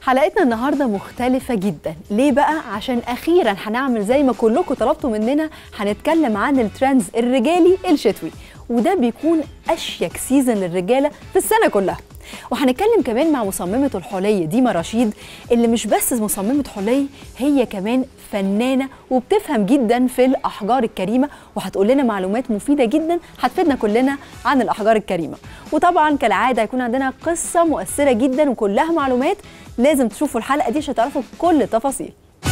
حلقتنا النهارده مختلفة جدا، ليه بقى؟ عشان أخيرا هنعمل زي ما كلكم طلبتوا مننا هنتكلم عن الترندز الرجالي الشتوي، وده بيكون أشيك سيزون للرجالة في السنة كلها. وهنتكلم كمان مع مصممة الحلي ديما رشيد اللي مش بس مصممة حلي هي كمان فنانة وبتفهم جدا في الأحجار الكريمة وهتقول لنا معلومات مفيدة جدا هتفيدنا كلنا عن الأحجار الكريمة وطبعا كالعادة هيكون عندنا قصة مؤثرة جدا وكلها معلومات لازم تشوفوا الحلقة دي عشان تعرفوا كل التفاصيل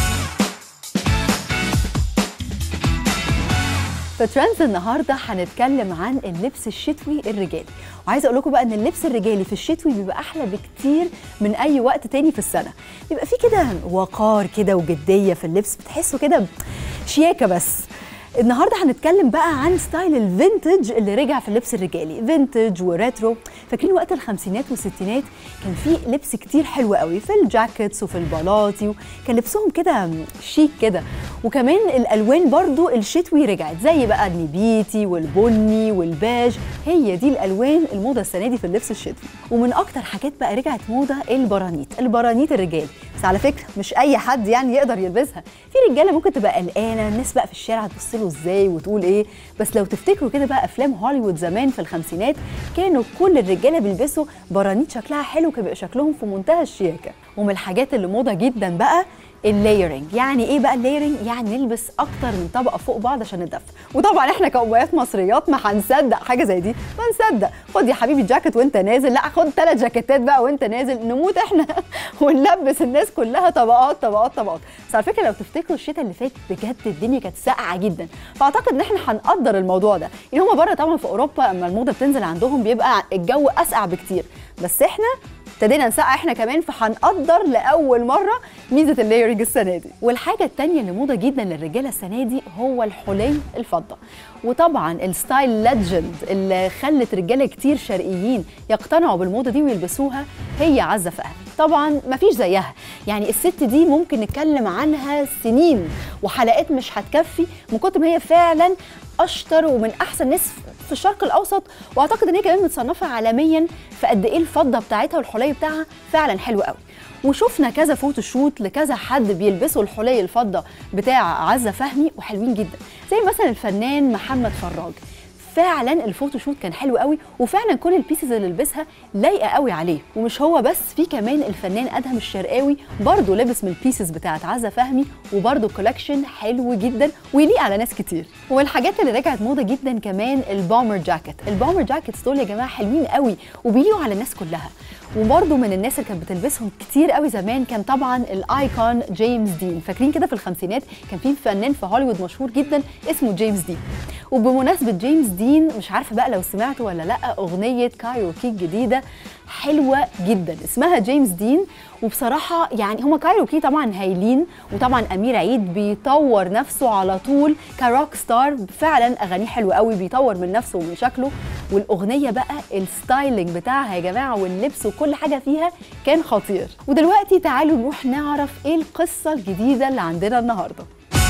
في ترندز النهارده هنتكلم عن اللبس الشتوي الرجالي وعايزه اقول لكم بقى ان اللبس الرجالي في الشتوي بيبقى احلى بكتير من اي وقت تاني في السنه بيبقى فيه كده وقار كده وجديه في اللبس بتحسوا كده شياكه بس النهارده هنتكلم بقى عن ستايل الفينتج اللي رجع في اللبس الرجالي فينتج وريترو فاكرين وقت الخمسينات والستينات كان في لبس كتير حلو قوي في الجاكيتس وفي البلاطي كان لبسهم كده شيك كده وكمان الالوان برضو الشتوي رجعت زي بقى النبيتي والبني والباج هي دي الالوان الموضه السنه دي في اللبس الشتوي ومن اكتر حاجات بقى رجعت موضه البرانيت البرانيت الرجالي بس على فكره مش اي حد يعني يقدر يلبسها في رجاله ممكن تبقى قلقانه الناس بقى في الشارع تبص له ازاي وتقول ايه بس لو تفتكروا كده بقى افلام هوليوود زمان في الخمسينات كانوا كل الرجاله بيلبسوا برانيت شكلها حلو كان بيبقى شكلهم في منتهى الشياكه ومن الحاجات اللي موضه جدا بقى اللايرنج يعني ايه بقى اللايرنج يعني نلبس اكتر من طبقه فوق بعض عشان ندفى وطبعا احنا كأمهات مصريات ما هنصدق حاجه زي دي ما نصدق خد يا حبيبي جاكيت وانت نازل لا خد ثلاث جاكيتات بقى وانت نازل نموت احنا ونلبس الناس كلها طبقات طبقات طبقات بس على فكره لو تفتكروا الشتاء اللي فات بجد الدنيا كانت ساقعه جدا فاعتقد ان احنا هنقدر الموضوع ده ان هم بره طبعا في اوروبا اما الموضه بتنزل عندهم بيبقى الجو اسقع بكتير بس احنا ابتدينا نسقع احنا كمان فهنقدر لاول مره ميزه اللايرنج السنه دي والحاجه الثانيه اللي موضه جدا للرجاله السنه دي هو الحلي الفضه وطبعا الستايل ليجند اللي خلت رجاله كتير شرقيين يقتنعوا بالموضه دي ويلبسوها هي عزه فهمي طبعا مفيش زيها يعني الست دي ممكن نتكلم عنها سنين وحلقات مش هتكفي من كتر ما هي فعلا اشطر ومن احسن ناس في الشرق الاوسط واعتقد ان هي كمان متصنفه عالميا في قد ايه الفضه بتاعتها والحلي بتاعها فعلا حلو قوي وشفنا كذا فوتوشوت لكذا حد بيلبسوا الحلي الفضه بتاع عزه فهمي وحلوين جدا زي مثلا الفنان محمد فراج فعلا الفوتوشوت كان حلو قوي وفعلا كل البيسز اللي لبسها لايقه قوي عليه ومش هو بس في كمان الفنان ادهم الشرقاوي برضه لبس من البيسز بتاعت عزه فهمي وبرضه كولكشن حلو جدا ويليق على ناس كتير ومن الحاجات اللي رجعت موضه جدا كمان البومر جاكيت البومر جاكيتس دول يا جماعه حلوين قوي وبيليقوا على الناس كلها وبرضه من الناس اللي كانت بتلبسهم كتير قوي زمان كان طبعا الايكون جيمس دين فاكرين كده في الخمسينات كان في فنان في هوليوود مشهور جدا اسمه جيمس دين وبمناسبه جيمس دين مش عارفه بقى لو سمعتوا ولا لا اغنيه كايروكي الجديده حلوه جدا اسمها جيمس دين وبصراحه يعني هما كايروكي طبعا هايلين وطبعا امير عيد بيطور نفسه على طول كروك ستار فعلا اغانيه حلوه قوي بيطور من نفسه ومن شكله والاغنيه بقى الستايلنج بتاعها يا جماعه واللبس وكل حاجه فيها كان خطير ودلوقتي تعالوا نروح نعرف ايه القصه الجديده اللي عندنا النهارده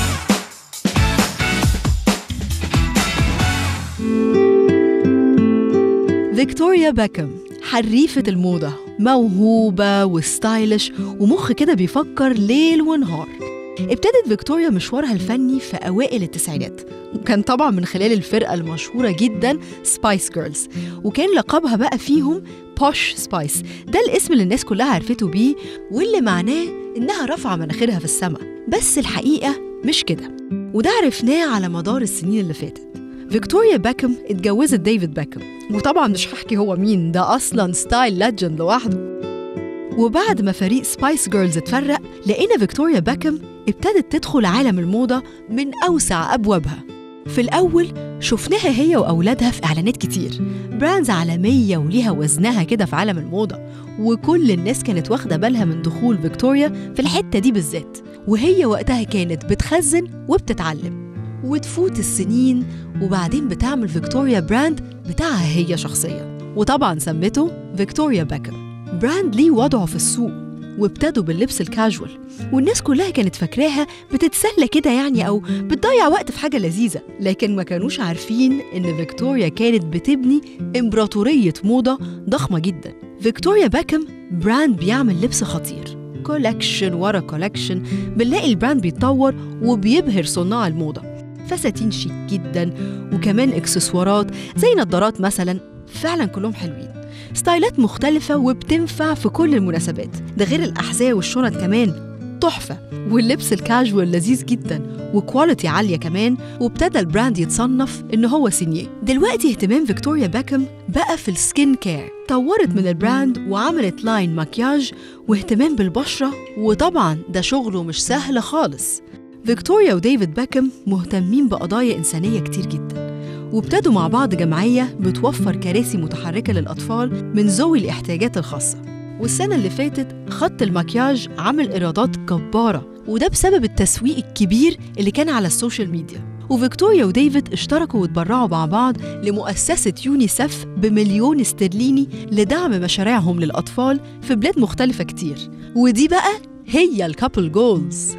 فيكتوريا باكم حريفة الموضة موهوبة وستايلش ومخ كده بيفكر ليل ونهار ابتدت فيكتوريا مشوارها الفني في أوائل التسعينات وكان طبعا من خلال الفرقة المشهورة جدا سبايس جيرلز وكان لقبها بقى فيهم بوش سبايس ده الاسم اللي الناس كلها عرفته بيه واللي معناه إنها رافعة مناخيرها في السماء بس الحقيقة مش كده وده عرفناه على مدار السنين اللي فاتت فيكتوريا باكم اتجوزت ديفيد باكم وطبعا مش هحكي هو مين ده اصلا ستايل ليجند لوحده وبعد ما فريق سبايس جيرلز اتفرق لقينا فيكتوريا باكم ابتدت تدخل عالم الموضة من أوسع أبوابها في الأول شفناها هي وأولادها في إعلانات كتير براندز عالمية وليها وزنها كده في عالم الموضة وكل الناس كانت واخدة بالها من دخول فيكتوريا في الحتة دي بالذات وهي وقتها كانت بتخزن وبتتعلم وتفوت السنين وبعدين بتعمل فيكتوريا براند بتاعها هي شخصيا وطبعا سمته فيكتوريا باكم براند ليه وضعه في السوق وابتدوا باللبس الكاجوال والناس كلها كانت فاكراها بتتسلى كده يعني او بتضيع وقت في حاجه لذيذه لكن ما كانوش عارفين ان فيكتوريا كانت بتبني امبراطوريه موضه ضخمه جدا فيكتوريا باكم براند بيعمل لبس خطير كولكشن ورا كولكشن بنلاقي البراند بيتطور وبيبهر صناع الموضة فساتين شيك جدا وكمان اكسسوارات زي نظارات مثلا فعلا كلهم حلوين ستايلات مختلفة وبتنفع في كل المناسبات ده غير الأحذية والشنط كمان تحفة واللبس الكاجوال لذيذ جدا وكواليتي عالية كمان وابتدى البراند يتصنف إن هو سينيه دلوقتي اهتمام فيكتوريا باكم بقى في السكين كير طورت من البراند وعملت لاين مكياج واهتمام بالبشرة وطبعا ده شغله مش سهل خالص فيكتوريا وديفيد باكم مهتمين بقضايا إنسانية كتير جدا وابتدوا مع بعض جمعية بتوفر كراسي متحركة للأطفال من ذوي الاحتياجات الخاصة والسنة اللي فاتت خط المكياج عمل إيرادات جبارة وده بسبب التسويق الكبير اللي كان على السوشيال ميديا وفيكتوريا وديفيد اشتركوا واتبرعوا مع بعض لمؤسسة يونيسف بمليون استرليني لدعم مشاريعهم للأطفال في بلاد مختلفة كتير ودي بقى هي الكابل جولز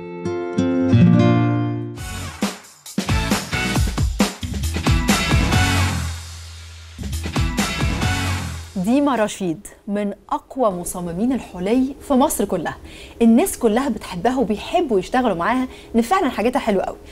ديما رشيد من اقوى مصممين الحلي في مصر كلها الناس كلها بتحبها وبيحبوا يشتغلوا معاها ان فعلا حاجاتها حلوه قوي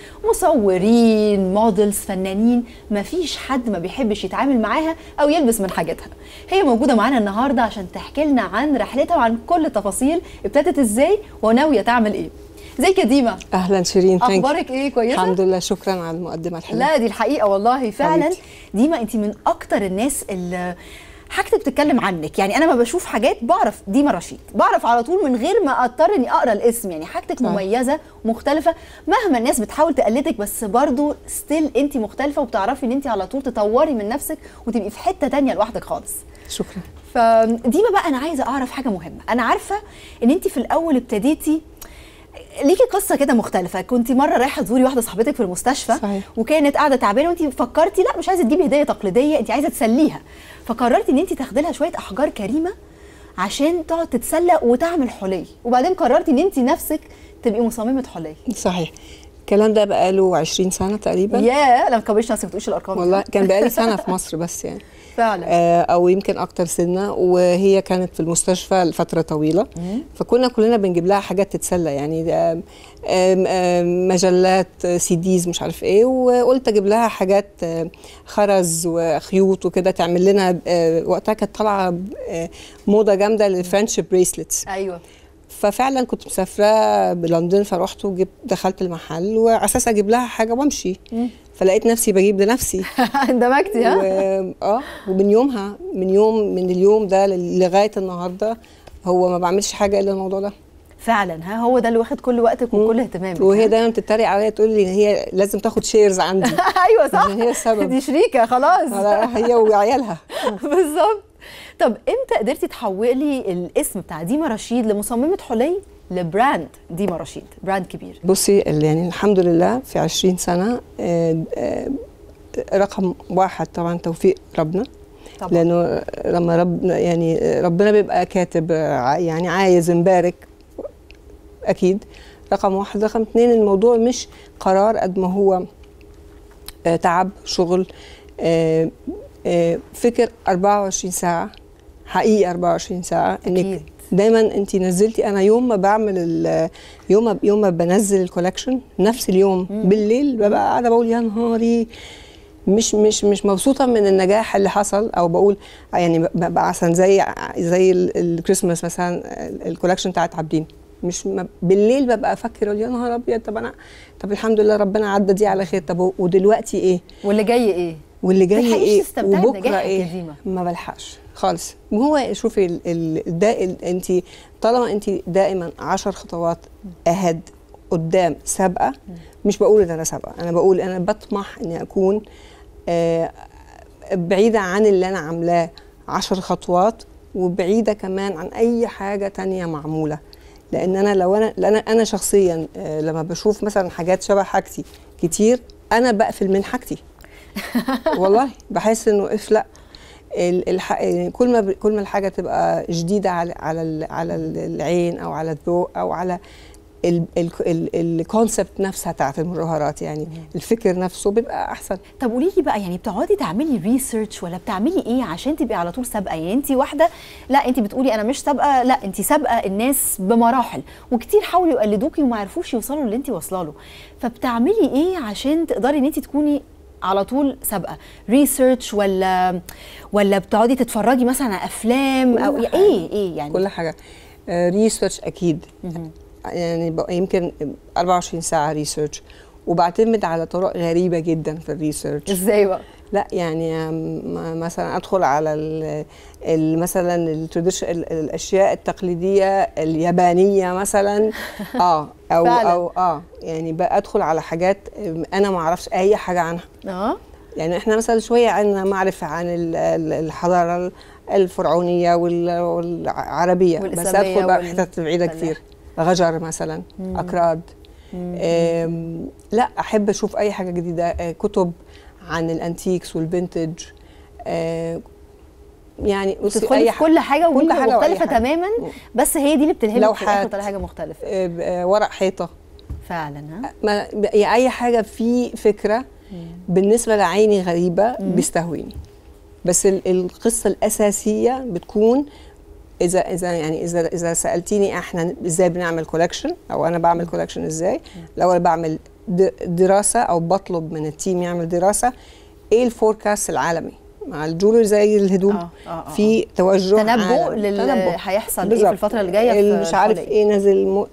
مصورين موديلز فنانين مفيش حد ما بيحبش يتعامل معاها او يلبس من حاجاتها هي موجوده معانا النهارده عشان تحكي لنا عن رحلتها وعن كل التفاصيل ابتدت ازاي وناويه تعمل ايه ازيك يا ديما اهلا شيرين thank you. اخبارك ايه كويسه الحمد لله شكرا على المقدمه الحلوه لا دي الحقيقه والله فعلا حبيبتي. ديما انت من اكتر الناس اللي حاجتك بتتكلم عنك يعني انا ما بشوف حاجات بعرف ديما رشيد بعرف على طول من غير ما اضطر اني اقرا الاسم يعني حاجتك صح. مميزه مختلفه مهما الناس بتحاول تقلدك بس برضو ستيل انت مختلفه وبتعرفي ان انت على طول تطوري من نفسك وتبقي في حته تانية لوحدك خالص شكرا فديما بقى انا عايزه اعرف حاجه مهمه انا عارفه ان انت في الاول ابتديتي ليكي قصه كده مختلفه كنت مره رايحه تزوري واحده صاحبتك في المستشفى صحيح. وكانت قاعده تعبانه وانت فكرتي لا مش عايزه تجيبي هديه تقليديه انت عايزه تسليها فقررتي ان انت تاخدي لها شويه احجار كريمه عشان تقعد تتسلى وتعمل حلي وبعدين قررتي ان انت نفسك تبقي مصممه حلي صحيح الكلام ده بقاله 20 سنه تقريبا يا لا ما تكبريش نفسك ما تقوليش الارقام دي. والله كان بقالي سنه في مصر بس يعني فعلا آه، او يمكن اكتر سنه وهي كانت في المستشفى لفتره طويله فكنا كلنا بنجيب لها حاجات تتسلى يعني آم، آم، آم، مجلات آه، سي ديز مش عارف ايه وقلت اجيب لها حاجات آه، خرز وخيوط وكده تعمل لنا آه، وقتها كانت طالعه آه، موضه جامده للفرنشيب بريسلتس ايوه ففعلا كنت مسافره بلندن فرحت وجبت دخلت المحل وعلى اساس اجيب لها حاجه وامشي فلقيت نفسي بجيب لنفسي اندمجتي ها و... اه ومن يومها من يوم من اليوم ده ل- لغايه النهارده هو ما بعملش حاجه الا الموضوع ده فعلا ها هو ده اللي واخد كل وقتك وكل اهتمامك وهي ها؟ دايما بتتريق عليا تقول لي هي لازم تاخد شيرز عندي ايوه صح هي السبب. دي شريكه خلاص على- هي وعيالها بالظبط طب امتى قدرتي تحولي الاسم بتاع ديما رشيد لمصممه حلي لبراند ديما رشيد براند كبير بصي ال- يعني الحمد لله في 20 سنه آه، آه، رقم واحد طبعا توفيق ربنا طبعا لانه لما رب يعني ربنا بيبقى كاتب ع- يعني عايز مبارك اكيد رقم واحد رقم اتنين الموضوع مش قرار قد ما هو آه، تعب شغل آه، آه، فكر 24 ساعه حقيقي 24 ساعه انك أكيد. دايما انت نزلتي انا يوم ما بعمل ال- يوم ما يوم ما بنزل الكولكشن نفس اليوم بالليل ببقى قاعده بقول يا نهاري مش مش مش مبسوطه من النجاح اللي حصل او بقول يعني ببقى مثلا زي زي ال- الكريسماس مثلا الكولكشن بتاعت عابدين مش ما- بالليل ببقى افكر أقول يا نهار ابيض طب انا طب الحمد لله ربنا عدى دي على خير طب ودلوقتي ايه واللي جاي ايه واللي جاي تلحقيش ايه تستمتعي وبكره بنجاحك يا ايه ديما. ما بلحقش خالص وهو شوفي ال- ال- ده ال- انت طالما انت دائما عشر خطوات اهد قدام سابقه مش بقول ان انا سابقه انا بقول انا بطمح اني اكون آه، بعيده عن اللي انا عاملاه عشر خطوات وبعيده كمان عن اي حاجه تانية معموله لان انا لو انا لأن انا انا شخصيا آه، لما بشوف مثلا حاجات شبه حاجتي كتير انا بقفل من حاجتي والله بحس انه اف لا ال- الح... كل ما ب... كل ما الحاجه تبقى جديده على على ال... على العين او على الذوق او على الكونسبت نفسها بتاعت المجوهرات يعني الفكر نفسه بيبقى احسن طب قولي لي بقى يعني بتقعدي تعملي ريسيرش ولا بتعملي ايه عشان تبقي على طول سابقه يعني انت واحده لا انت بتقولي انا مش سابقه لا انت سابقه الناس بمراحل وكتير حاولوا يقلدوكي وما عرفوش يوصلوا اللي انت واصله له فبتعملي ايه عشان تقدري ان انت تكوني على طول سابقه ريسيرش ولا ولا بتقعدي تتفرجي مثلا على افلام او كل حاجة. ايه ايه يعني كل حاجه ريسيرش اكيد يعني ب- يمكن 24 ساعه ريسيرش وبعتمد على طرق غريبه جدا في الريسيرش ازاي بقى لا يعني م- مثلا ادخل على ال- ال- مثلا التراديشن الاشياء التقليديه اليابانيه مثلا اه او فعلا. او اه يعني بقى ادخل على حاجات انا ما اعرفش اي حاجه عنها اه يعني احنا مثلا شويه عندنا معرفه عن ال- ال- الحضاره الفرعونيه وال- والعربيه بس والإسلامية ادخل بقى وال- حتت بعيده فلاح. كتير غجر مثلا اكراد آم، لا احب اشوف اي حاجه جديده آه، كتب عن الانتيكس والفينتج آه، يعني بصي بتدخلي في ح- كل حاجه كل وممكن حاجة وأي مختلفه حاجة. تماما بس هي دي اللي بتلهمك في الاخر لوحات. بطريقه حاجه مختلفه آه، آه، ورق حيطه فعلا ها ما يعني اي حاجه في فكره بالنسبه لعيني غريبه بيستهويني بس ال- القصه الاساسيه بتكون اذا اذا يعني اذا اذا سالتيني احنا ازاي بنعمل كولكشن او انا بعمل كولكشن ازاي الاول بعمل د- دراسه او بطلب من التيم يعمل دراسه ايه الفوركاست العالمي مع الجولر زي الهدوم آه، آه، آه. في توجه تنبؤ عالمي. لل تنبؤ. هيحصل ايه بالظبط. في الفتره اللي جايه اللي في مش عارف الحوالي. ايه نازل م...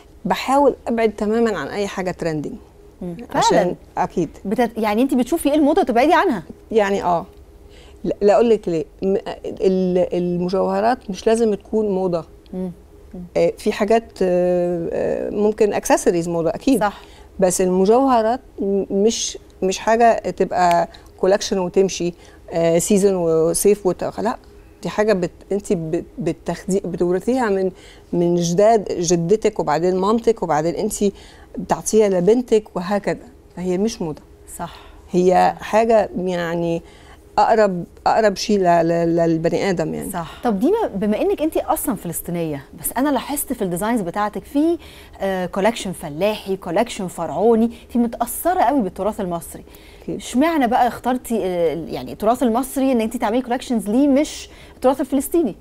بحاول ابعد تماما عن اي حاجه ترندنج مم. عشان فعلا اكيد بتت... يعني انت بتشوفي ايه الموضه وتبعدي عنها يعني اه لا لا اقول لك ليه م- ال- المجوهرات مش لازم تكون موضه مم. آه، في حاجات آه، آه، ممكن اكسسوارز موضه اكيد صح بس المجوهرات م- مش مش حاجه تبقى كولكشن وتمشي سيزون وصيف وت... لا دي حاجه بت... انت بت- بتاخدي بتورثيها من من جداد جدتك وبعدين مامتك وبعدين انت بتعطيها لبنتك وهكذا فهي مش موضه صح هي حاجه يعني اقرب اقرب شيء ل- ل- للبني ادم يعني صح طب ديما بما انك انت اصلا فلسطينيه بس انا لاحظت في الديزاينز بتاعتك في كولكشن فلاحي كولكشن فرعوني انت متاثره قوي بالتراث المصري أكيد. اشمعنى بقى اخترتي آه، يعني التراث المصري ان انت تعملي كولكشنز ليه مش التراث الفلسطيني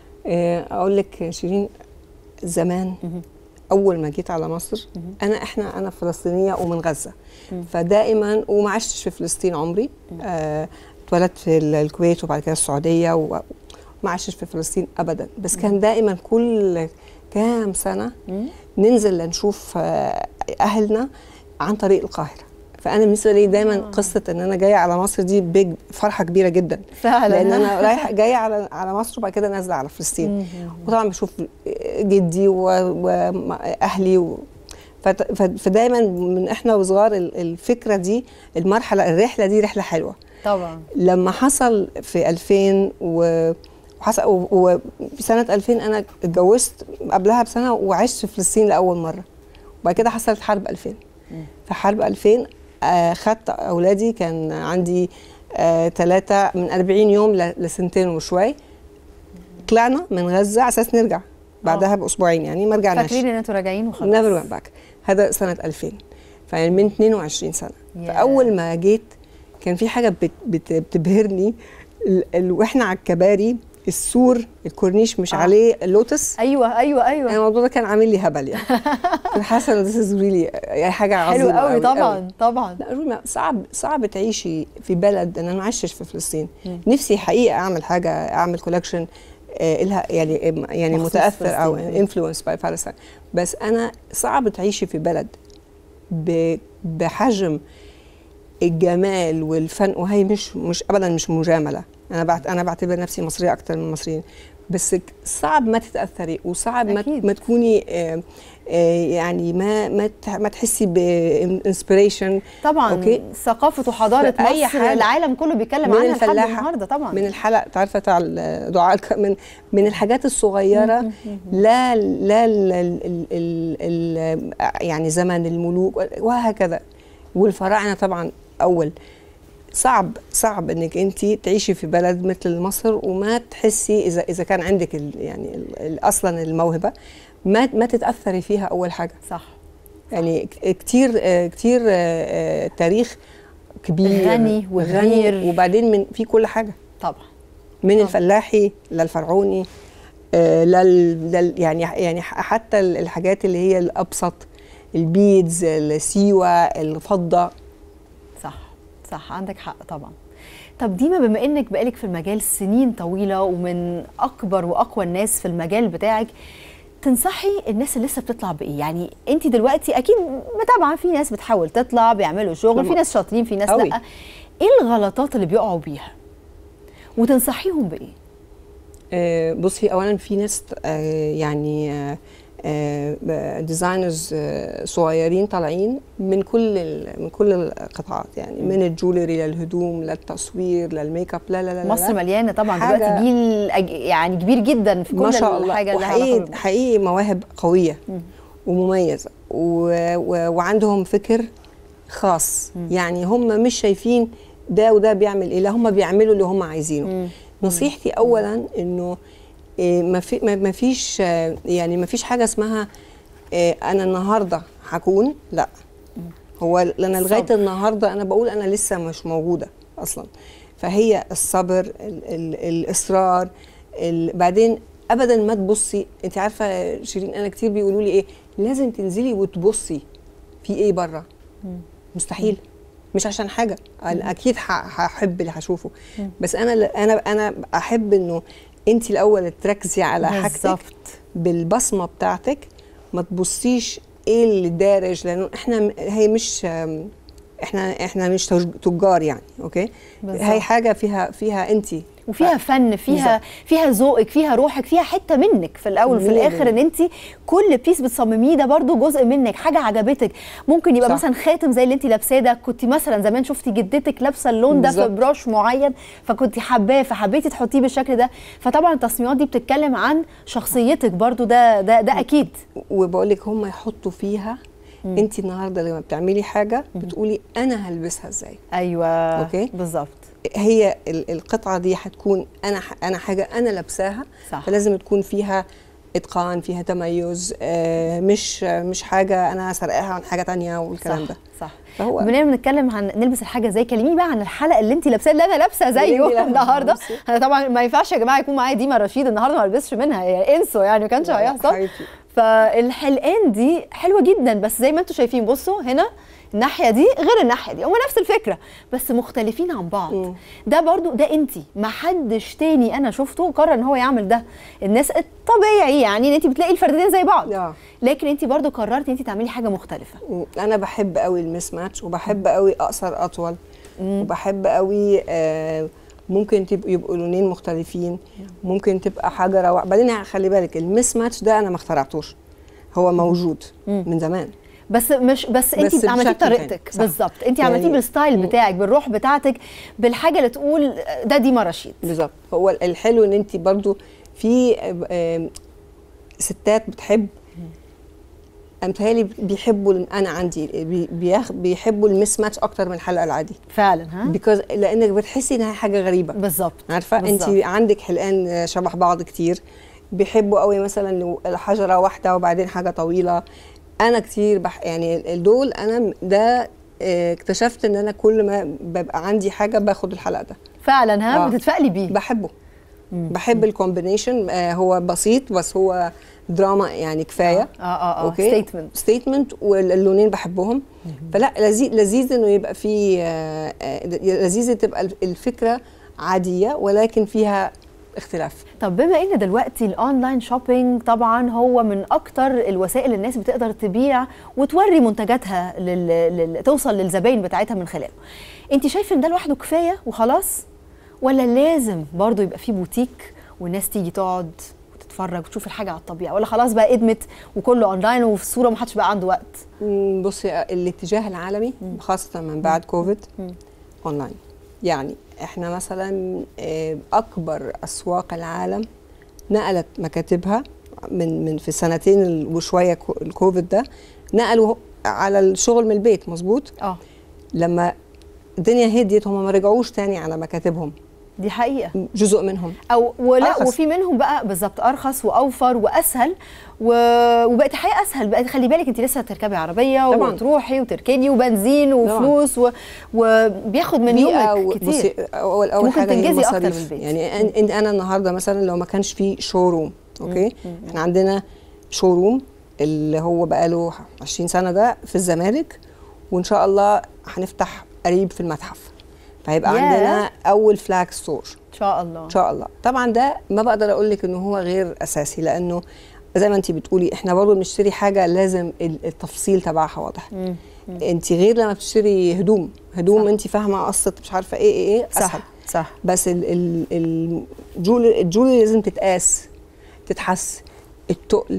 آه، اقول لك شيرين زمان اول ما جيت على مصر انا احنا انا فلسطينيه ومن غزه فدائما وما عشتش في فلسطين عمري آه، اتولدت في ال- الكويت وبعد كده السعوديه و- وما عشتش في فلسطين ابدا بس كان دائما كل كام سنه ننزل لنشوف آه، اهلنا عن طريق القاهره فانا بالنسبه لي دايما قصه ان انا جايه على مصر دي بيج فرحه كبيره جدا فعلا لان انا رايحه جايه على على مصر وبعد كده نازله على فلسطين وطبعا بشوف جدي و- واهلي و فت- ف- فدايما من احنا وصغار ال- الفكره دي المرحله الرحله دي رحله حلوه طبعا لما حصل في 2000 و وحصل و- وفي سنه 2000 انا اتجوزت قبلها بسنه وعشت في فلسطين لاول مره وبعد كده حصلت حرب 2000 في حرب 2000 آه، خدت اولادي كان عندي ثلاثة من 40 يوم ل- لسنتين وشوي طلعنا من غزة على اساس نرجع بعدها باسبوعين يعني ما رجعناش فاكرين ان انتوا راجعين وخلاص نيفر went باك هذا سنة 2000 فيعني من 22 سنة ياه. فأول ما جيت كان في حاجة بت بت بتبهرني ال- ال- واحنا على الكباري السور الكورنيش مش آه. آه. عليه اللوتس ايوه ايوه أنا ايوه الموضوع ده كان عامل لي هبل يعني كنت حاسه ان this is really حاجه حلو عظيمه قوي طبعا طبعا لا رومي صعب صعب تعيشي في بلد انا ما عشتش في فلسطين نفسي حقيقه اعمل حاجه اعمل كولكشن لها يعني يعني مخصوص متاثر او فلسطين. انفلونس باي فلسطين بس انا صعب تعيشي في بلد ب- بحجم الجمال والفن وهي مش مش ابدا مش مجامله انا بعت انا بعتبر نفسي مصريه اكتر من المصريين بس صعب ما تتاثري وصعب ما, أكيد. ما تكوني آه، آه، يعني ما ما تح- ما تحسي بانسبريشن طبعا أوكي. ثقافه وحضاره فأي مصر حاجة العالم كله بيتكلم من عنها لحد الفلاحة، النهارده طبعا من الحلقه تعرفه بتاع الدعاء الك- من من الحاجات الصغيره لا لا ال ال ال ال ال يعني زمن الملوك وهكذا والفراعنه طبعا اول صعب صعب انك انت تعيشي في بلد مثل مصر وما تحسي اذا اذا كان عندك ال يعني ال ال اصلا الموهبه ما ما تتاثري فيها اول حاجه صح يعني ك- كتير آه، كتير آه، آه، تاريخ كبير غني وغير. وبعدين من في كل حاجه طبعا من طبعا. الفلاحي للفرعوني آه، لل, لل يعني يعني ح- حتى ال- الحاجات اللي هي الابسط البيدز السيوه الفضه صح صح عندك حق طبعا طب ديما بما انك بقالك في المجال سنين طويله ومن اكبر واقوى الناس في المجال بتاعك تنصحي الناس اللي لسه بتطلع بايه يعني انت دلوقتي اكيد متابعه في ناس بتحاول تطلع بيعملوا شغل في طبعا. ناس شاطرين في ناس أوي. لا ايه الغلطات اللي بيقعوا بيها وتنصحيهم بايه آه، بصي اولا في ناس آه، يعني ديزاينرز صغيرين طالعين من كل ال- من كل القطاعات يعني من الجولري للهدوم للتصوير للميك اب لا لا لا لا مصر مليانه طبعا حاجة- دلوقتي جيل أج- يعني كبير جدا في كل ما شاء الله الحاجه اللي لها علاقة وحقيقي بالموضوع. حقيقي مواهب قويه ومميزه و و وعندهم فكر خاص يعني هم مش شايفين ده وده بيعمل ايه لا هم بيعملوا اللي هم عايزينه نصيحتي اولا انه إيه، ما في ما ما فيش آه، يعني ما فيش حاجه اسمها إيه، انا النهارده هكون لا هو انا لغايه الصبر. النهارده انا بقول انا لسه مش موجوده اصلا فهي الصبر ال ال الاصرار ال بعدين ابدا ما تبصي انت عارفه شيرين انا كتير بيقولوا لي ايه لازم تنزلي وتبصي في ايه بره مستحيل مش عشان حاجه انا اكيد ح- هحب اللي هشوفه بس انا انا انا احب انه انت الاول تركزي على حاجتك بالظبط بالبصمه بتاعتك ما تبصيش ايه اللي دارج لانه احنا م- هي مش آم، احنا احنا مش تج- تجار يعني اوكي بالظبط. هي حاجه فيها فيها انت وفيها فن فيها فيها ذوقك فيها روحك فيها حته منك في الاول وفي مية الاخر بالمية. ان انت كل بيس بتصمميه ده برضو جزء منك حاجه عجبتك ممكن يبقى صح. مثلا خاتم زي اللي انت لابساه ده كنت مثلا زمان شفتي جدتك لابسه اللون ده في بالظبط. براش معين فكنت حباه فحبيتي تحطيه بالشكل ده فطبعا التصميمات دي بتتكلم عن شخصيتك برضو ده ده ده اكيد وبقول لك هم يحطوا فيها انت النهارده لما بتعملي حاجه بتقولي انا هلبسها ازاي ايوه أوكي. بالظبط هي ال- القطعه دي هتكون انا ح- انا حاجه انا لابساها صح. فلازم تكون فيها اتقان فيها تميز آه، مش آه، مش حاجه انا سرقاها عن حاجه تانية والكلام صح ده صح فهو بما اننا بنتكلم عن نلبس الحاجه زي كلميني بقى عن الحلقه اللي انت لابساها اللي انا لابسه اللي زيه انت لابسة. النهارده بصي. انا طبعا ما ينفعش يا جماعه يكون معايا ديما رشيد النهارده ما البسش منها يعني انسوا يعني ما كانش لا، هيحصل حبيبتي. فالحلقان دي حلوه جدا بس زي ما انتم شايفين بصوا هنا الناحيه دي غير الناحيه دي هما نفس الفكره بس مختلفين عن بعض مم. ده برضو ده انت ما حدش تاني انا شفته قرر ان هو يعمل ده الناس الطبيعي يعني ان انت بتلاقي الفردين زي بعض آه. لكن انت برضو قررتي انت تعملي حاجه مختلفه انا بحب قوي المس ماتش وبحب قوي اقصر اطول وبحب قوي آه، ممكن تبقوا يبقوا لونين مختلفين ممكن تبقى حجره وا- بعدين خلي بالك المس ماتش ده انا ما اخترعتوش هو موجود من زمان بس مش بس انت بس عملتيه بشكل بطريقتك تاني، صح. بالظبط انت عملتيه يعني- بالستايل بتاعك بالروح بتاعتك بالحاجه اللي تقول ده ديما رشيد بالظبط هو الحلو ان انت برضو في آه، آه، ستات بتحب امثالي بيحبوا ال- انا عندي بي- بياخ- بيحبوا المس ماتش اكتر من الحلقه العادي فعلا ها بيكوز لانك بتحسي انها حاجه غريبه بالظبط عارفه انت بالظبط. عندك حلقان شبه بعض كتير بيحبوا قوي مثلا لو الحجره واحده وبعدين حاجه طويله انا كتير بح يعني دول انا ده آه، اكتشفت ان انا كل ما ببقى عندي حاجه باخد الحلقه ده فعلا ها آه. بتتفائلي بيه بحبه بحب الكومبينيشن آه هو بسيط بس هو دراما يعني كفايه اه اه اه اوكي ستيتمنت ستيتمنت واللونين بحبهم فلا لذيذ لذيذ انه يبقى في آه، آه، لذيذ تبقى الفكره عاديه ولكن فيها اختلاف طب بما ان دلوقتي الاونلاين شوبينج طبعا هو من اكتر الوسائل اللي الناس بتقدر تبيع وتوري منتجاتها لل... لل... توصل للزباين بتاعتها من خلاله انت شايفه ان ده لوحده كفايه وخلاص ولا لازم برضو يبقى في بوتيك والناس تيجي تقعد وتتفرج وتشوف الحاجه على الطبيعه ولا خلاص بقى ادمت وكله اونلاين وفي الصوره ومحدش بقى عنده وقت مم، بصي آه، الاتجاه العالمي خاصه من بعد كوفيد اونلاين يعني احنا مثلا آه، اكبر اسواق العالم نقلت مكاتبها من من في السنتين ال- وشويه كو- الكوفيد ده نقلوا على الشغل من البيت مظبوط اه لما الدنيا هديت هم ما رجعوش تاني على مكاتبهم دي حقيقه جزء منهم او ولا أرخص. وفي منهم بقى بالظبط ارخص واوفر واسهل و... وبقت الحياه اسهل بقت خلي بالك انت لسه تركبي عربيه طبعاً. وتروحي وتركني وبنزين وفلوس و... وبياخد من بيئة و- يومك بصي كتير اول اول ممكن حاجه هي تنجزي أكتر المصاريف. من البيت. يعني أن أن انا النهارده مثلا لو ما كانش في شو روم اوكي احنا عندنا شو روم اللي هو بقى له 20 سنه ده في الزمالك وان شاء الله هنفتح قريب في المتحف فهيبقى ياه. عندنا اول فلاج ستور ان شاء الله ان شاء الله طبعا ده ما بقدر اقول لك انه هو غير اساسي لانه زي ما انت بتقولي احنا برضه بنشتري حاجه لازم ال- التفصيل تبعها واضح مم. انت غير لما بتشتري هدوم هدوم انت فاهمه قصه مش عارفه ايه ايه ايه صح اسهل صح بس ال- ال- الجول الجولري لازم تتقاس تتحس التقل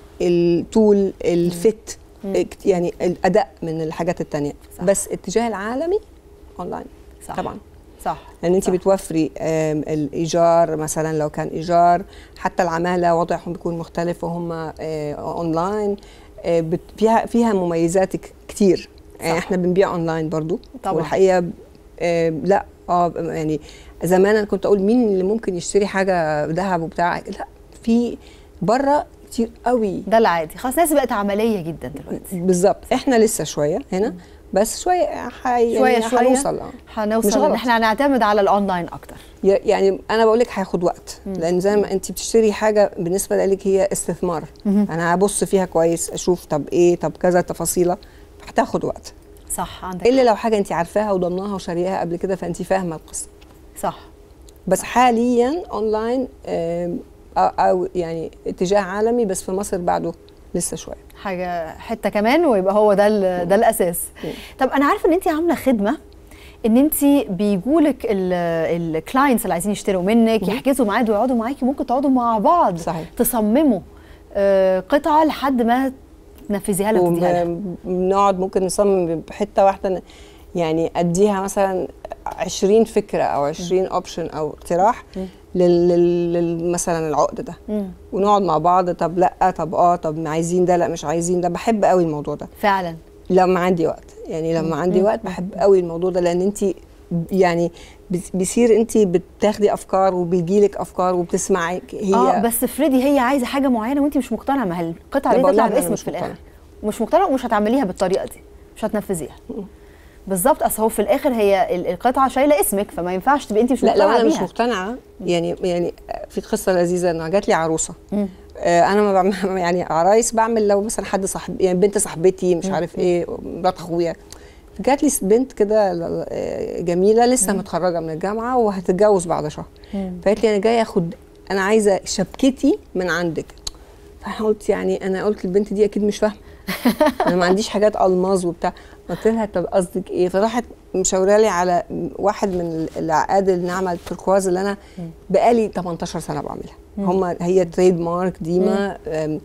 الطول الفت اكت- يعني الاداء من الحاجات التانية صح. بس اتجاه العالمي اونلاين صح طبعا صح لان انت صح. بتوفري آم، الايجار مثلا لو كان ايجار حتى العماله وضعهم بيكون مختلف وهم آه، اونلاين آه، بت- فيها فيها مميزات ك- كتير يعني احنا بنبيع اونلاين برضو طبعاً. والحقيقه آه، لا اه يعني زمان انا كنت اقول مين اللي ممكن يشتري حاجه ذهب وبتاع لا في بره كتير قوي ده العادي خلاص الناس بقت عمليه جدا دلوقتي بالظبط احنا لسه شويه هنا بس شويه حي شويه يعني شويه هنوصل اه مش هنوصل ان غلط. احنا هنعتمد على الاونلاين اكتر ي- يعني انا بقول لك هياخد وقت لان زي ما انت بتشتري حاجه بالنسبه لك هي استثمار انا هبص فيها كويس اشوف طب ايه طب كذا تفاصيله هتاخد وقت صح عندك الا لو حاجه انت عارفاها وضمناها وشارياها قبل كده فانت فاهمه القصه صح بس حاليا اونلاين آم، أو- او يعني اتجاه عالمي بس في مصر بعده لسه شويه حاجه حته كمان ويبقى هو ده ال- ده الاساس طب انا عارفه ان انت عامله خدمه ان انت بيجولك الكلاينتس اللي عايزين يشتروا منك يحجزوا ميعاد ويقعدوا معاكي ممكن تقعدوا مع بعض صحيح. تصمموا آه، قطعه لحد ما تنفذيها لها وتديها لها وبنقعد ممكن نصمم بحته واحده ن- يعني اديها مثلا 20 فكره او 20 اوبشن او اقتراح لل- لل- لل- مثلا العقد ده مم. ونقعد مع بعض طب لا طب اه طب عايزين ده لا مش عايزين ده بحب قوي الموضوع ده فعلا لما عندي وقت يعني لما عندي وقت بحب قوي الموضوع ده لان انت يعني بس- بيصير انت بتاخدي افكار وبيجيلك افكار وبتسمعي هي اه بس افرضي هي عايزه حاجه معينه وانت مش مقتنعه ما هي القطعه لا، دي بقول لها تطلع أنا باسمك مش في الاخر مقتنعة. ومش مقتنعه ومش هتعمليها بالطريقه دي مش هتنفذيها بالظبط اصل هو في الاخر هي ال- القطعه شايله اسمك فما ينفعش تبقي انت مش لا مقتنعه لو انا مش بيها. مقتنعه يعني يعني في قصه لذيذه انه جات لي عروسه مم. آه انا ما بعمل يعني عرايس بعمل لو مثلا حد صاحب يعني بنت صاحبتي مش عارف ايه مرات اخويا جات لي بنت كده ل- آه، جميله لسه متخرجه من الجامعه وهتتجوز بعد شهر فقالت لي انا جايه اخد انا عايزه شبكتي من عندك فانا قلت يعني انا قلت البنت دي اكيد مش فاهمه انا ما عنديش حاجات الماظ وبتاع قلت لها طب قصدك ايه فراحت مشاوره لي على واحد من العقاد الناعمه التركواز اللي انا بقالي 18 سنه بعملها هم هي تريد مارك ديما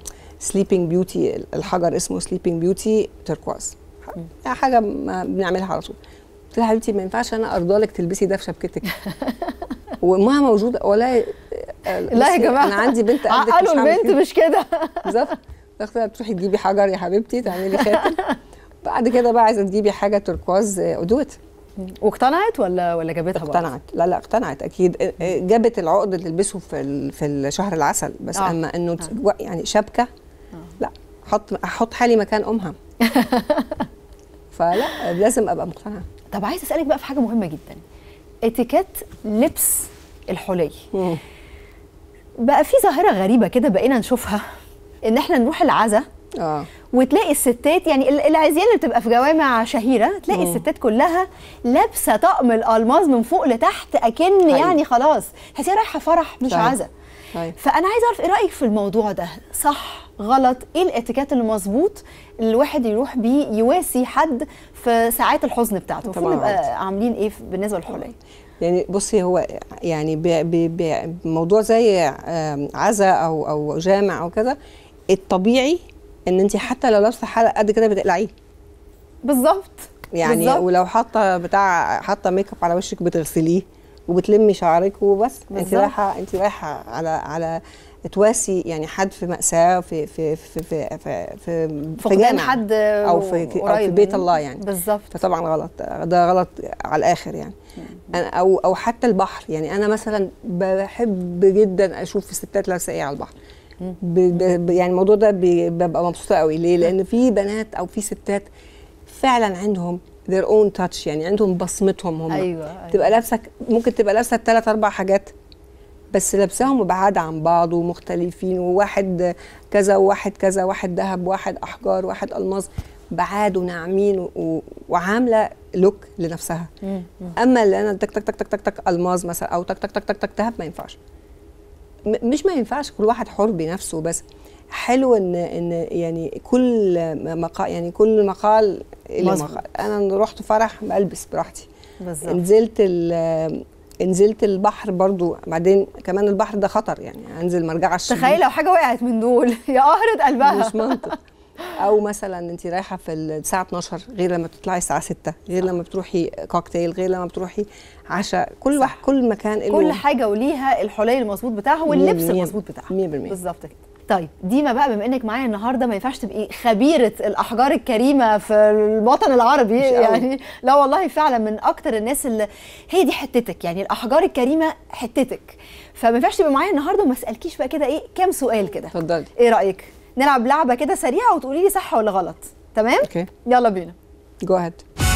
سليبنج بيوتي الحجر اسمه سليبنج بيوتي تركواز ح- حاجه ما بنعملها على طول قلت لها حبيبتي ما ينفعش انا ارضى لك تلبسي ده في شبكتك وامها موجوده ولا لا يا بصي، جماعه انا عندي بنت قدك مش عقلوا هعمل البنت كده. مش كده بالظبط قلت لها تروحي تجيبي حجر يا حبيبتي تعملي خاتم بعد كده بقى عايزه تجيبي حاجه تركواز ادوت واقتنعت ولا ولا جابتها برضه؟ اقتنعت لا لا اقتنعت اكيد جابت العقد اللي تلبسه في ال- في شهر العسل بس آه. اما انه ت- يعني شبكه لا احط احط حالي مكان امها فلا لازم ابقى مقتنعه طب عايز اسالك بقى في حاجه مهمه جدا اتيكيت لبس الحلي بقى في ظاهره غريبه كده بقينا نشوفها ان احنا نروح العزا اه وتلاقي الستات يعني ال- العزيان اللي بتبقى في جوامع شهيره تلاقي الستات كلها لابسه طقم الالماظ من فوق لتحت اكن حقيقي. يعني خلاص تحسيها رايحه فرح مش صحيح. عزا طيب فانا عايزه اعرف ايه رايك في الموضوع ده صح غلط ايه الاتيكيت اللي مظبوط اللي الواحد يروح بيه يواسي حد في ساعات الحزن بتاعته المفروض طبعاً نبقى غلط. عاملين ايه في- بالنسبه للحلي يعني بصي هو يعني ب- ب- بموضوع زي آم، عزا او او جامع او كده الطبيعي ان انت حتى لو لابسه حلقه قد كده بتقلعيه بالظبط يعني بالظبط. ولو حاطه بتاع حاطه ميك اب على وشك بتغسليه وبتلمي شعرك وبس انت بالظبط. رايحه انت رايحه على على تواسي يعني حد في مأساة في في في في في, في, في فقدان جامع حد او في او في قريب بيت منه. الله يعني بالظبط فطبعا غلط ده غلط على الاخر يعني أنا او او حتى البحر يعني انا مثلا بحب جدا اشوف الستات لابسه ايه على البحر ب ب يعني الموضوع ده ب- ببقى مبسوطه قوي ليه لان في بنات او في ستات فعلا عندهم their own touch يعني عندهم بصمتهم هم ايوه, أيوة. تبقى لابسه ممكن تبقى لابسه ثلاث اربع حاجات بس لابساهم بعاد عن بعض ومختلفين وواحد كذا وواحد كذا واحد ذهب واحد احجار واحد الماظ بعاد وناعمين و- و- وعامله لوك لنفسها مم. اما اللي انا تك تك تك تك تك تك الماظ مثلا او تك تك تك تك تك ذهب ما ينفعش م- مش ما ينفعش كل واحد حر بنفسه بس حلو ان ان يعني كل مقال يعني كل مقال له مظبوط. مقال انا رحت فرح بلبس براحتي بالظبط نزلت ال- نزلت البحر برضو بعدين كمان البحر ده خطر يعني انزل مرجعه الشديد تخيل لو حاجه وقعت من دول يا قهرة قلبها مش منطق او مثلا انت رايحه في الساعه 12 غير لما بتطلعي الساعه 6 غير لما بتروحي كوكتيل غير لما بتروحي عشاء كل واحد كل مكان له كل حاجه وليها الحلي المظبوط بتاعها واللبس مية- المظبوط بتاعها 100% بالظبط كده طيب ديما بقى بما انك معايا النهارده ما ينفعش تبقي خبيره الاحجار الكريمه في الوطن العربي مش قوي. يعني لا والله فعلا من اكتر الناس اللي هي دي حتتك يعني الاحجار الكريمه حتتك فما ينفعش تبقي معايا النهارده وما اسالكيش بقى كده ايه كام سؤال كده اتفضلي ايه رايك نلعب لعبه كده سريعه وتقولي لي صح ولا غلط تمام اوكي يلا بينا جو اهيد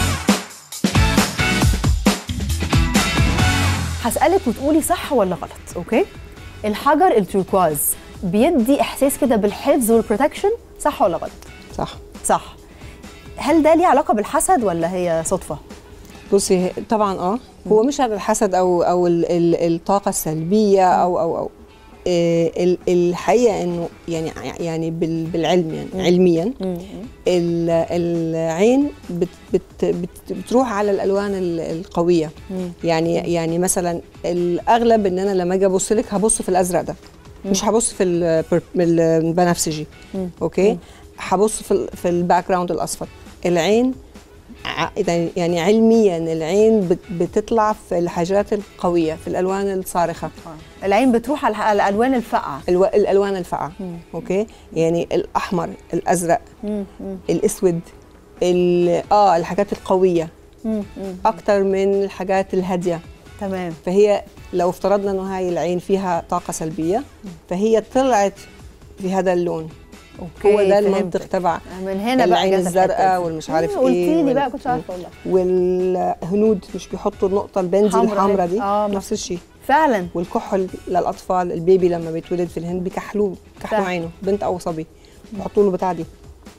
هسألك وتقولي صح ولا غلط اوكي الحجر التوركواز بيدي احساس كده بالحفظ والبروتكشن صح ولا غلط صح صح هل ده ليه علاقه بالحسد ولا هي صدفه بصي هي- طبعا اه هو مش على الحسد او او ال- ال- الطاقه السلبيه او او او إيه، ال- الحقيقه انه يعني يعني بال- بالعلم يعني علميا ال- العين بت بت بت بتروح على الالوان ال- القويه يعني يعني مثلا الاغلب ان انا لما اجي ابص لك هبص في الازرق ده مش هبص في البر- البنفسجي اوكي هبص في ال- في الباك جراوند الاصفر العين ع- يعني علميا العين بت- بتطلع في الحاجات القويه في الالوان الصارخه العين بتروح على على الالوان الفاقعه الو... الالوان الفاقعه اوكي يعني الاحمر الازرق الاسود ال... اه الحاجات القويه اكتر من الحاجات الهاديه تمام فهي لو افترضنا انه هاي العين فيها طاقه سلبيه فهي طلعت في هذا اللون اوكي هو ده فهمتك. المنطق تبع من هنا بقى العين جت الحتة الزرقاء دي. والمش عارف مم، قلتي ايه لي وال- بقى كنتش عارفه والله والهنود مش بيحطوا النقطه البنزي حمرا الحمراء هيك. دي آه، نفس الشيء فعلا والكحل للاطفال البيبي لما بيتولد في الهند بيكحلوه بيكحلوا صح. عينه بنت او صبي بيحطوا له بتاع دي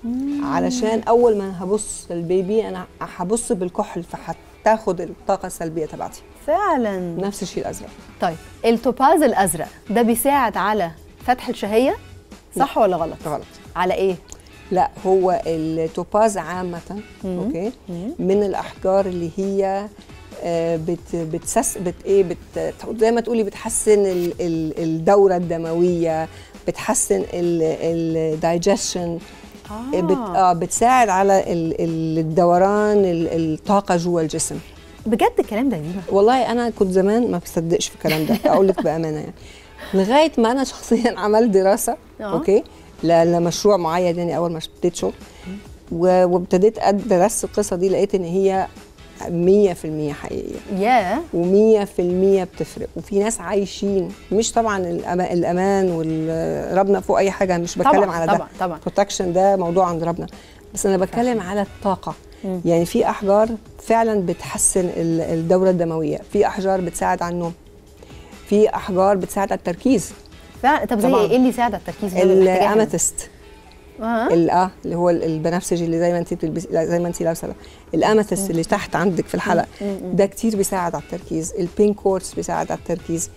علشان اول ما هبص للبيبي انا هبص بالكحل فهتاخد الطاقه السلبيه تبعتي فعلا نفس الشيء الازرق طيب التوباز الازرق ده بيساعد على فتح الشهيه صح ولا غلط غلط على ايه لا هو التوباز عامة اوكي من الاحجار اللي هي آه، بت بتسس بت ايه بت زي ما تقولي بتحسن ال- ال- الدورة الدموية بتحسن الدايجيشن آه. بت اه بتساعد على ال- ال- الدوران ال- الطاقة جوه الجسم بجد الكلام ده ديما والله انا كنت زمان ما بصدقش في الكلام ده اقول لك بامانه يعني لغايه ما انا شخصيا عملت دراسه آه. اوكي ل- لمشروع معين يعني اول ما ابتديت شغل و- وابتديت أد- درست القصه دي لقيت ان هي 100% حقيقيه يا و100% بتفرق وفي ناس عايشين مش طبعا الأما- الامان والربنا فوق اي حاجه مش بتكلم طبعاً، على ده طبعاً، طبعاً. بروتكشن ده موضوع عند ربنا بس انا بتكلم على الطاقه يعني في احجار فعلا بتحسن ال- الدوره الدمويه في احجار بتساعد على النوم في احجار بتساعد على التركيز فعلا طب زي طبعاً. ايه اللي يساعد على التركيز ده اللي محتاجاه؟ الاماتيست اه ال- اه اللي هو ال- البنفسجي اللي زي ما انت بتلبسي لا، زي ما انت لابسه ده. الاماتيست اللي تحت عندك في الحلق ده كتير بيساعد على التركيز البينك كورس بيساعد على التركيز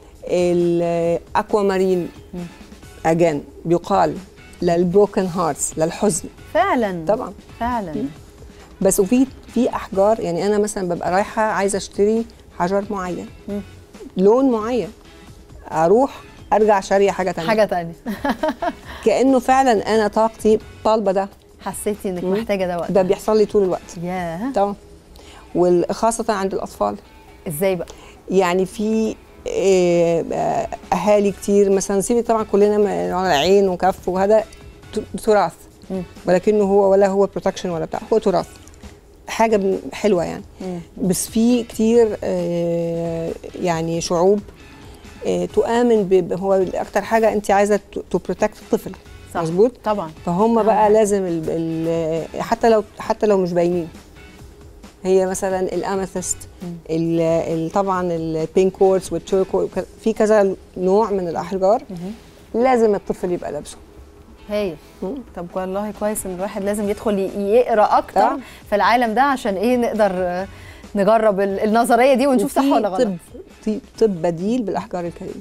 الاكوا مارين اجان بيقال للبروكن هارتس للحزن فعلا طبعا فعلا بس وفي في احجار يعني انا مثلا ببقى رايحه عايزه اشتري حجر معين لون معين اروح ارجع شاريه حاجه تانية حاجه تانية كانه فعلا انا طاقتي طالبه ده حسيتي انك محتاجه ده وقت ده بيحصل لي طول الوقت ياه طبعا وخاصه عند الاطفال ازاي بقى يعني في آه، آه، اهالي كتير مثلا سيبي طبعا كلنا م- على عين وكف وهذا ت- تراث مم. ولكنه هو ولا هو بروتكشن ولا بتاع هو تراث حاجه بن- حلوه يعني مم. بس في كتير آه، يعني شعوب آه، تؤمن ب- ب- هو اكتر حاجه انت عايزه تو بروتكت الطفل صح. مظبوط طبعا فهم أهم بقى حاجة. لازم ال ال حتى لو حتى لو مش باينين هي مثلا الاماثست ال- ال- طبعا البينك كورس والتوركو في كذا نوع من الاحجار لازم الطفل يبقى لابسه هايل مم. طب والله كويس ان الواحد لازم يدخل ي- يقرا اكتر آه. في العالم ده عشان ايه نقدر آه، نجرب ال- النظريه دي ونشوف صح وفي ولا غلط طب طب- طب بديل بالاحجار الكريمه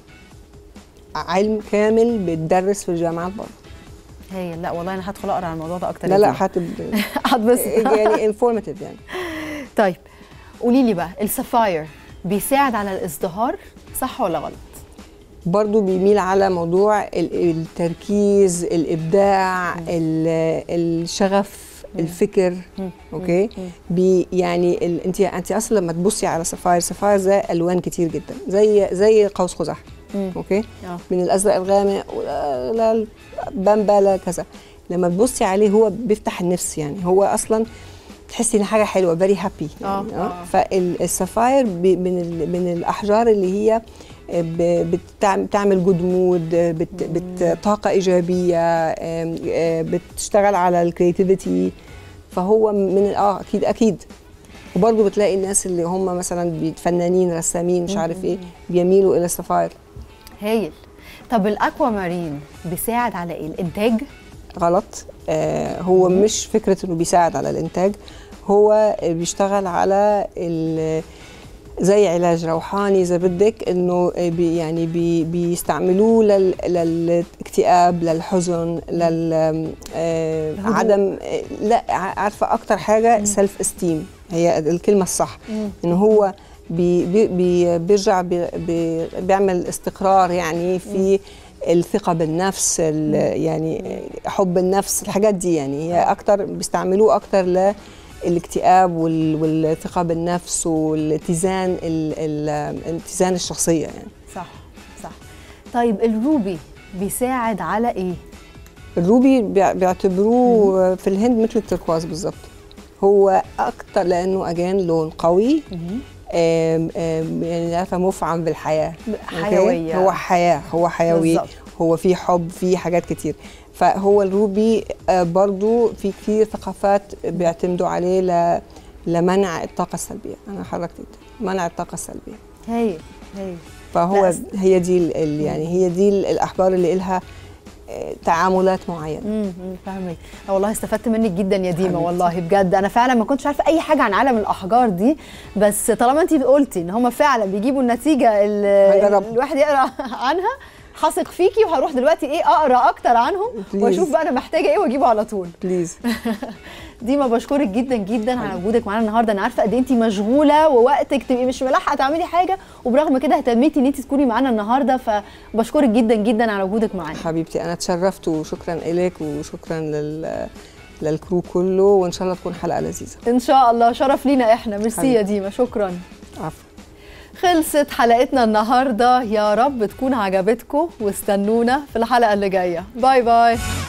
علم كامل بيتدرس في الجامعات برضه هايل لا والله انا هدخل اقرا عن الموضوع ده اكتر لا يا لا دينا. هتب هتبسط يعني انفورماتيف يعني طيب قولي لي بقى السفاير بيساعد على الازدهار صح ولا غلط برضو بيميل على موضوع ال- التركيز الابداع ال- الشغف الفكر مم. اوكي مم. بي يعني ال- انت انت اصلا لما تبصي على سفاير سفاير زي الوان كتير جدا زي زي قوس قزح مم. اوكي اه من الازرق الغامق لا بامبا لا كذا لما تبصي عليه هو بيفتح النفس يعني هو اصلا تحسي ان حاجه حلوه فيري هابي آه، يعني آه. فالسفاير بي- من ال- من الاحجار اللي هي ب- بتعم- بتعمل جود مود بت بت طاقه ايجابيه آم، آه، بتشتغل على الكرياتيفيتي فهو من ال- اه اكيد اكيد وبرضه بتلاقي الناس اللي هم مثلا بي- فنانين رسامين مش عارف ايه بيميلوا الى السفاير هايل طب الاكوا مارين بيساعد على ايه الانتاج غلط آه هو مش فكره انه بيساعد على الانتاج هو بيشتغل على ال- زي علاج روحاني اذا بدك انه بي يعني بي بيستعملوه لل للاكتئاب للحزن لل آه الهدوء. عدم آه، لا ع- عارفه اكتر حاجه سيلف استيم هي الكلمه الصح انه هو بي بي بي بيرجع بي بي بيعمل استقرار يعني في الثقه بالنفس ال- يعني حب النفس الحاجات دي يعني هي اكتر بيستعملوه اكتر للاكتئاب وال- والثقه بالنفس والاتزان ال- ال- الاتزان الشخصيه يعني صح صح طيب الروبي بيساعد على ايه الروبي بيع- بيعتبروه في الهند مثل التركواز بالظبط هو اكتر لانه اجان لون قوي آم، آم، يعني عارفه مفعم بالحياه أوكي؟ حيويه هو حياه هو حيوي بالظبط. هو في حب في حاجات كتير فهو الروبي آه، برضو في كتير ثقافات بيعتمدوا عليه ل لمنع الطاقه السلبيه انا حركت إيدي. منع الطاقه السلبيه هايل هايل فهو لا، هي دي ال- ال- يعني هي دي ال- الاحجار اللي لها آه، تعاملات معينه امم فاهمك والله استفدت منك جدا يا ديما حبيبتي. والله بجد انا فعلا ما كنتش عارفه اي حاجه عن عالم الاحجار دي بس طالما انت قلتي ان هم فعلا بيجيبوا النتيجه اللي هنجربها. الواحد يقرا عنها هثق فيكي وهروح دلوقتي ايه اقرا اكتر عنهم Please. واشوف بقى انا محتاجه ايه واجيبه على طول بليز ديما بشكرك جدا جدا على وجودك معانا النهارده انا عارفه قد ايه انت مشغوله ووقتك تبقي مش ملاحقه تعملي حاجه وبرغم كده اهتميتي ان انت تكوني معانا النهارده فبشكرك جدا جدا على وجودك معانا حبيبتي انا اتشرفت وشكرا اليك وشكرا لل للكرو كله وان شاء الله تكون حلقه لذيذه ان شاء الله شرف لينا احنا ميرسي يا حبيبتي. ديما شكرا عفوا خلصت حلقتنا النهارده يا رب تكون عجبتكم واستنونا في الحلقه اللي جايه باي باي